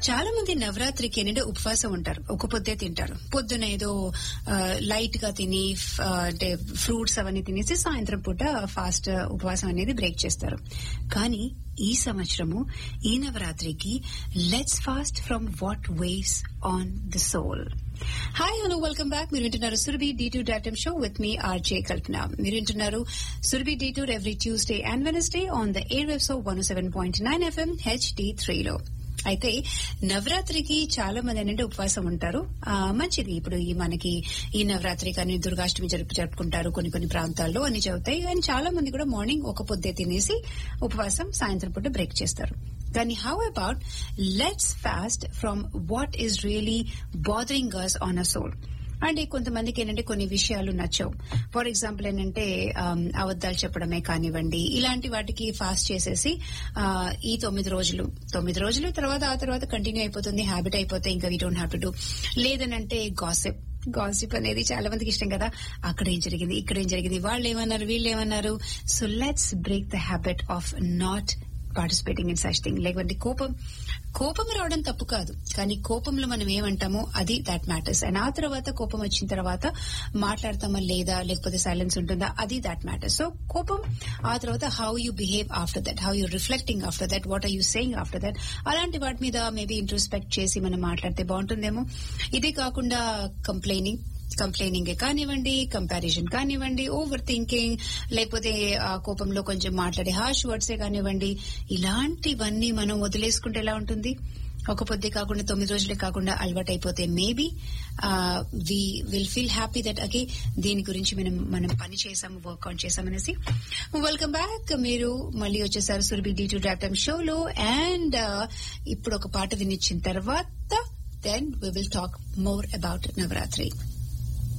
చాలా మంది నవరాత్రికి ఏంటంటే ఉపవాసం ఉంటారు ఒక పొద్దే తింటారు పొద్దున ఏదో లైట్ గా తిని ఫ- అంటే ఫ్రూట్స్ అవన్నీ తినేసి సాయంత్రం పూట ఫాస్ట్ ఉపవాసం అనేది బ్రేక్ చేస్తారు కానీ ఈ సంవత్సరము ఈ నవరాత్రికి let's fast from what weighs on the soul hi hello welcome back మీరు వింటున్నారు Surabhi D two datum show with me RJ Kalpana మీరు వింటున్నారు Surabhi D tour every Tuesday and Wednesday on the air waves of one seven point nine FM HD త్రీలో అయితే నవరాత్రికి చాలా మంది ఏంటంటే ఉపవాసం ఉంటారు ఆ, మంచిది ఇప్పుడు ఈ మనకి ఈ నవరాత్రి కానీ దుర్గాష్టమి జరుపు జరుపుకుంటారు కొన్ని కొన్ని ప్రాంతాల్లో అన్ని చదువుతాయి కానీ చాలా మంది కూడా మార్నింగ్ ఒక పొద్దే తినేసి ఉపవాసం సాయంత్రం పూట బ్రేక్ చేస్తారు కానీ how about let's fast from what is really bothering us on a soul అంటే కొంతమందికి ఏంటంటే కొన్ని విషయాలు నచ్చవు ఫర్ ఎగ్జాంపుల్ ఏంటంటే ఆమ్, అబద్దాలు చెప్పడమే కానివ్వండి ఇలాంటి వాటికి ఫాస్ట్ చేసేసి ఆ, ఈ తొమ్మిది రోజులు తొమ్మిది రోజులు తర్వాత ఆ తర్వాత కంటిన్యూ అయిపోతుంది హ్యాబిట్ అయిపోతే ఇంకా we don't have to do లేదనంటే గాసిప్ గాసిప్ అనేది చాలా మందికి ఇష్టం కదా అక్కడ ఏం జరిగింది ఇక్కడ ఏం జరిగింది వాళ్ళు ఏమన్నారు వీళ్ళు ఏమన్నారు so let's break the habit of not participating in such thing లేకపోతే కోపం కోపం రావడం తప్పు కాదు కానీ కోపంలో మనం ఏమంటామో అది దాట్ మ్యాటర్స్ అండ్ ఆ తర్వాత కోపం వచ్చిన తర్వాత మాట్లాడతామా లేదా లేకపోతే సైలెన్స్ ఉంటుందా అది దాట్ మ్యాటర్స్ సో కోపం ఆ తర్వాత how you behave after that how you reflecting after that what are you saying after that అలాంటి వాటి మీద మేబీ ఇంట్రోస్పెక్ట్ చేసి మనం మాట్లాడితే బాగుంటుందేమో ఇదే కాకుండా కంప్లైనింగ్ కంప్లైనింగ్ కానివ్వండి కంపారిజన్ కానివ్వండి ఓవర్ థింకింగ్ లేకపోతే ఆ కోపంలో కొంచెం మాట్లాడే హార్ష్ వర్డ్సే కానివ్వండి ఇలాంటివన్నీ మనం వదిలేసుకుంటే ఎలా ఉంటుంది ఒక పొద్దే కాకుండా తొమ్మిది రోజులే కాకుండా అలవాటు అయిపోతే maybe we will feel happy that again దీని గురించి మనం మనం పని చేసాము వర్కౌట్ చేసామనేసి వెల్కమ్ బ్యాక్ మీరు మళ్ళీ వచ్చేసారు సురభి డి టు డాటమ్ షోలో అండ్ ఇప్పుడు ఒక పాట వినిచ్చిన తర్వాత then we will talk more about Navratri.